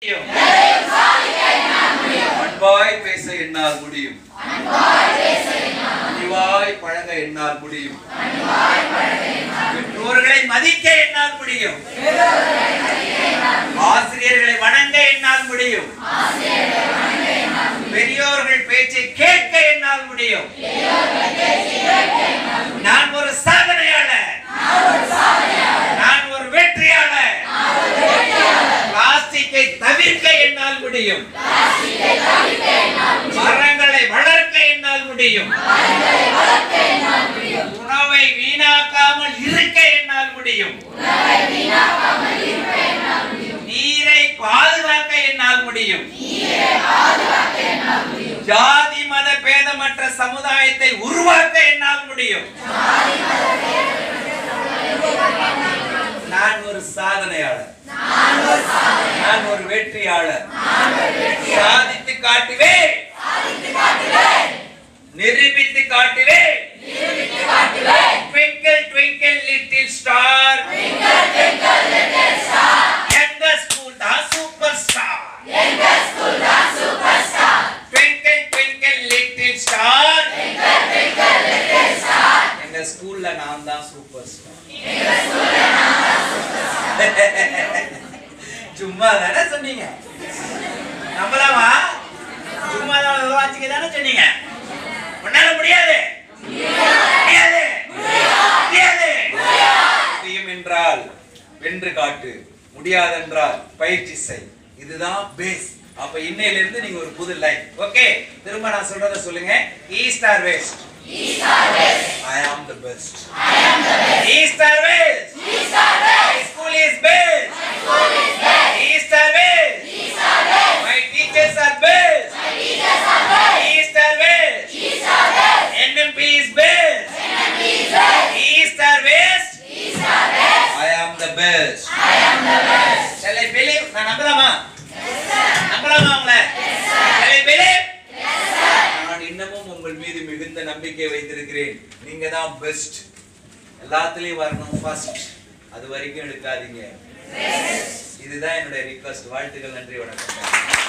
அன்பாய் பேச என்னால் முடியும் பணிவாய் பழக என்னால் முடியும் பெற்றோர்களை மதிக்க என்னால் முடியும் ஆசிரியர்களை வணங்க என்னால் முடியும் பெரியோர்கள் பேச்சை கேட்க என்னால் முடியும் நான் ஒரு சாதனையாளர் நான் ஒரு வெற்றியாளர் பிளாஸ்டிக்கை தவிர்க்க என்னால் முடியும் மரங்களை வளர்க்க என்னால் முடியும் உணவை வீணாக்காமல் இருக்க என்னால் முடியும் நீரை பாதுகாக்க என்னால் முடியும் ஜாதி மத பேதமற்ற சமுதாயத்தை உருவாக்க என்னால் முடியும் நான் ஒரு சாதனையாளர் நான் ஒரு வெற்றியாளர் சாதித்து காட்டுவேன் நிரூபித்து காட்டுவேன் Twinkle, twinkle, little star. எங்க school தான் superstar. Twinkle, twinkle, little star. எங்க ஸ்கூல்ல நான் தான் சூப்பர் ஸ்டார் சும்மா தானே சொன்னீங்க நம்பலாமா சும்மா தான் வாச்சிக்க தானே சொன்னீங்க உன்னால முடியாது முடியாது முடியாது முடியும் என்றால் வென்று காட்டு முடியாதென்றால் பயிற்சி செய் இதுதான் பேஸ் அப்ப இன்னையில இருந்து நீங்க ஒரு புது லைஃப் ஓகே திரும்ப நான் சொல்றத சொல்லுங்க east or west I am the best. East or west? My school is best. East or west? My teachers are best. East or west? NMP is best. East or west? I am the best. Shall I believe? நான் நம்பலாமா நம்பலாமா உங்களை Shall I believe? நான் இன்னமும் உங்கள் மீது மிகுந்த நம்பிக்கை வைத்திருக்கிறேன் நீங்க தான் பெஸ்ட் எல்லாத்துலயும் வரணும் ஃபர்ஸ்ட் அது வரைக்கும் எடுக்காதீங்க இதுதான் என்னுடைய ரிக்வஸ்ட் வாழ்த்துக்கள் நன்றி வணக்கம்